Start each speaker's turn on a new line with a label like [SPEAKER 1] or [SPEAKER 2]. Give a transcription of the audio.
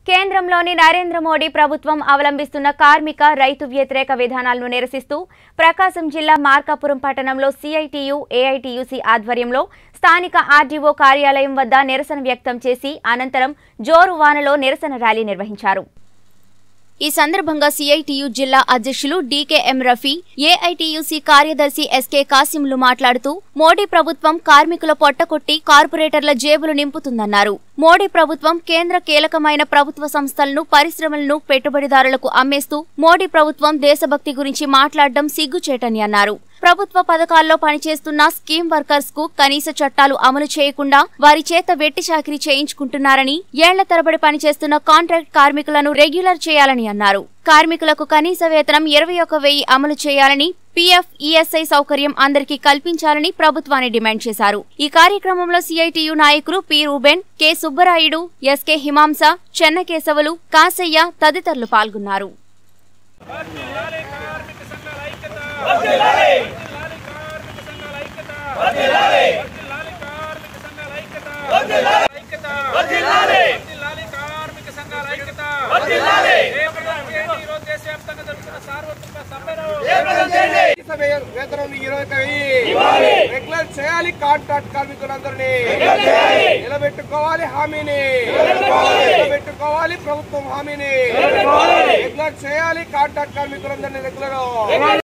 [SPEAKER 1] కేంద్రంలోని నరేంద్ర మోడీ ప్రభుత్వం అవలంబిస్తున్న కార్మిక రైతు వ్యతిరేక విధానాలను నిరసిస్తూ ప్రకాశం జిల్లా మార్కాపురం పట్టణంలో సిఐటియు ఏఐటియుసి ఆధ్వర్యంలో స్థానిక ఆర్డీఓ కార్యాలయం వద్ద నిరసన వ్యక్తం చేసి అనంతరం జోరు వానలో నిరసన ర్యాలీ నిర్వహించారు ఈ సందర్భంగా సిఐటియు జిల్లా అధ్యక్షులు డీకేఎం రఫీ ఏఐటియుసి కార్యదర్శి ఎస్కే కాసిములు మాట్లాడుతూ మోడీ ప్రభుత్వం కార్మికుల పొట్టకొట్టి కార్పొరేటర్ల జేబులు నింపుతుందన్నారు మోడీ ప్రభుత్వం కేంద్ర కీలకమైన ప్రభుత్వ సంస్థలను పరిశ్రమలను పెట్టుబడిదారులకు అమ్మేస్తూ మోడీ ప్రభుత్వం దేశభక్తి గురించి మాట్లాడడం సిగ్గుచేటని అన్నారు ప్రభుత్వ పథకాల్లో పనిచేస్తున్న స్కీమ్ వర్కర్స్ కు కనీస చట్టాలు అమలు చేయకుండా వారి చేత వెట్టి చాకిరీ చేయించుకుంటున్నారని ఏళ్ల తరబడి పనిచేస్తున్న కాంట్రాక్ట్ కార్మికులను రెగ్యులర్ చేయాలని అన్నారు కార్మికులకు కనీస వేతనం ఇరవై ఒక వెయ్యి అమలు చేయాలని పీఎఫ్ ఈఎస్ఐ సౌకర్యం అందరికీ కల్పించాలని ప్రభుత్వాన్ని డిమాండ్ చేశారు ఈ కార్యక్రమంలో సిఐటియు నాయకులు P Ruben K Subbarayudu SK Himamsa Chennakesavulu Kasayya తదితరులు పాల్గొన్నారు
[SPEAKER 2] వర్ధిల్లాలి కార్మిక సంఘాల ఐక్యత వర్ధిల్లాలి కార్మిక సంఘాల ఐక్యత వర్ధిల్లాలి కార్మిక సంఘాల ఐక్యత వర్ధిల్లాలి ఐక్యత వర్ధిల్లాలి కార్మిక సంఘాల ఐక్యత వర్ధిల్లాలి ఈ రోజు దేశవ్యాప్తంగా జరుగుతున్న సార్వత్రిక సమ్మెను
[SPEAKER 3] కనీస వే- వేతనం ఇరవై ఒక వెయ్యి రెగ్యులర్ చేయాలి కాంట్రాక్ట్ కార్మికులందరినీ నిలబెట్టుకోవాలి హామీని నిలబెట్టుకోవాలి ప్రభుత్వం హామీని రెగ్యులర్ చేయాలి కాంట్రాక్ట్ కార్మికులందరినీ రెగ్యులర్